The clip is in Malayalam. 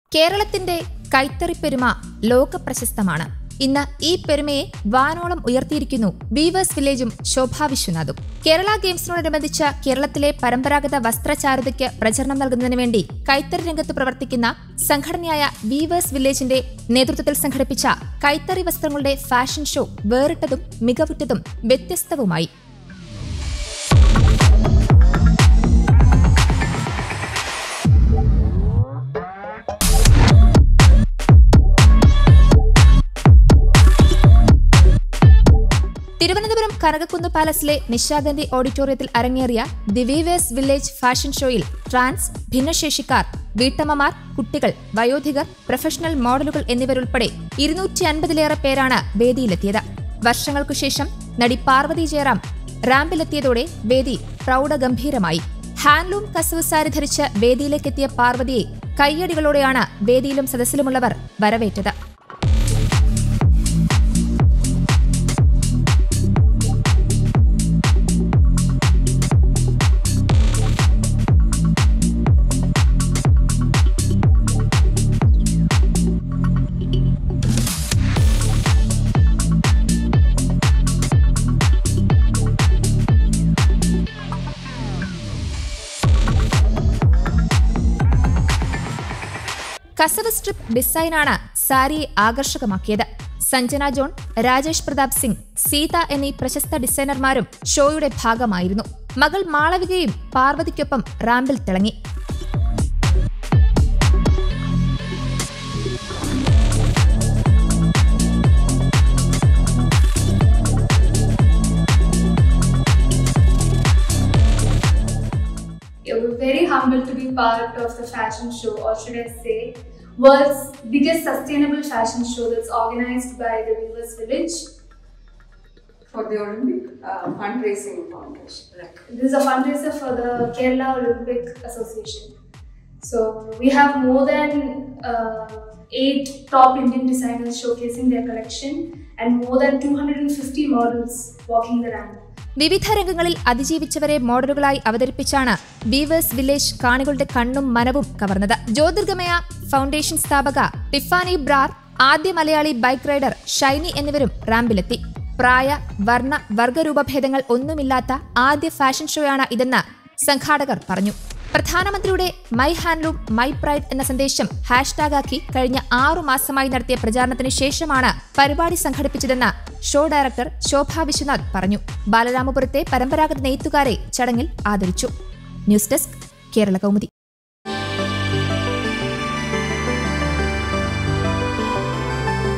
കേരളത്തിന്റെ കൈത്തറിപ്പെരുമ ലോക പ്രശസ്തമാണ് ഇന്ന് ഈ പെരുമയെ വാനോളം ഉയർത്തിയിരിക്കുന്നു വീവേഴ്സ് വില്ലേജും ശോഭാ വിശ്വനാഥും കേരള ഗെയിംസിനോടനുബന്ധിച്ച കേരളത്തിലെ പരമ്പരാഗത വസ്ത്രചാരുതയ്ക്ക് പ്രചരണം നൽകുന്നതിന് വേണ്ടി കൈത്തറി രംഗത്ത് പ്രവർത്തിക്കുന്ന സംഘടനയായ വീവേഴ്സ് വില്ലേജിന്റെ നേതൃത്വത്തിൽ സംഘടിപ്പിച്ച കൈത്തറി വസ്ത്രങ്ങളുടെ ഫാഷൻ ഷോ വേറിട്ടതും മികവുറ്റതും വ്യത്യസ്തവുമായി തിരുവനന്തപുരം കനകക്കുന്ന് പാലസിലെ നിശാഗന്ധി ഓഡിറ്റോറിയത്തിൽ അരങ്ങേറിയ ദി വീവേഴ്സ് വില്ലേജ് ഫാഷൻ ഷോയിൽ ട്രാൻസ് ഭിന്നശേഷിക്കാർ വീട്ടമ്മമാർ കുട്ടികൾ വയോധികർ പ്രൊഫഷണൽ മോഡലുകൾ എന്നിവരുൾപ്പെടെ ഇരുന്നൂറ്റി അൻപതിലേറെ പേരാണ് വേദിയിലെത്തിയത് വർഷങ്ങൾക്കു ശേഷം നടി പാർവതി ജയറാം റാമ്പിലെത്തിയതോടെ വേദി പ്രൗഢഗംഭീരമായി ഹാൻഡ്ലൂം കസവ് സാരി ധരിച്ച് വേദിയിലേക്കെത്തിയ പാർവതിയെ കയ്യടികളോടെയാണ് വേദിയിലും സദസ്സിലുമുള്ളവർ വരവേറ്റത് കസവ് സ്ട്രിപ്പ് ഡിസൈനാണ് സാരിയെ ആകർഷകമാക്കിയത് സഞ്ജന ജോൺ രാജേഷ് പ്രതാപ് സിംഗ് സീത എന്നീ പ്രശസ്ത ഡിസൈനർമാരും ഷോയുടെ ഭാഗമായിരുന്നു മകൾ മാളവികയും പാർവതിക്കൊപ്പം റാമ്പിൽ തിളങ്ങി Yeah, We're very humbled to be part of the fashion show, or should I say, world's biggest sustainable fashion show that's organized by the Weavers Village. for the Olympic uh, fundraising foundation. Like, This is a fundraiser for the Kerala Olympic Association. So we have more than uh, eight top Indian designers showcasing their collection and more than 250 models walking the ramp. വിവിധ രംഗങ്ങളിൽ അതിജീവിച്ചവരെ മോഡലുകളായി അവതരിപ്പിച്ചാണ് വീവേഴ്സ് വില്ലേജ് കാണികളുടെ കണ്ണും മനവും കവർന്നത് ജ്യോതിർഗമയ ഫൗണ്ടേഷൻ സ്ഥാപക ടിഫാനി ബ്രാർ ആദ്യ മലയാളി ബൈക്ക് റൈഡർ ഷൈനി എന്നിവരും റാമ്പിലെത്തി പ്രായ വർണ്ണ വർഗരൂപഭേദങ്ങൾ ഒന്നുമില്ലാത്ത ആദ്യ ഫാഷൻ ഷോയാണ് ഇതെന്ന് സംഘാടകർ പറഞ്ഞു പ്രധാനമന്ത്രിയുടെ മൈ ഹാൻഡ്ലൂം മൈ പ്രൈഡ് എന്ന സന്ദേശം ഹാഷ്ടാഗാക്കി കഴിഞ്ഞ ആറു മാസമായി നടത്തിയ പ്രചാരണത്തിന് ശേഷമാണ് പരിപാടി സംഘടിപ്പിച്ചതെന്ന് ഷോ ഡയറക്ടർ ശോഭ വിശ്വനാഥ് പറഞ്ഞു ബാലരാമപുരത്തെ പരമ്പരാഗത നെയ്ത്തുകാരെ ചടങ്ങിൽ ആദരിച്ചു ന്യൂസ് ഡെസ്ക് കേരള കൗമുദി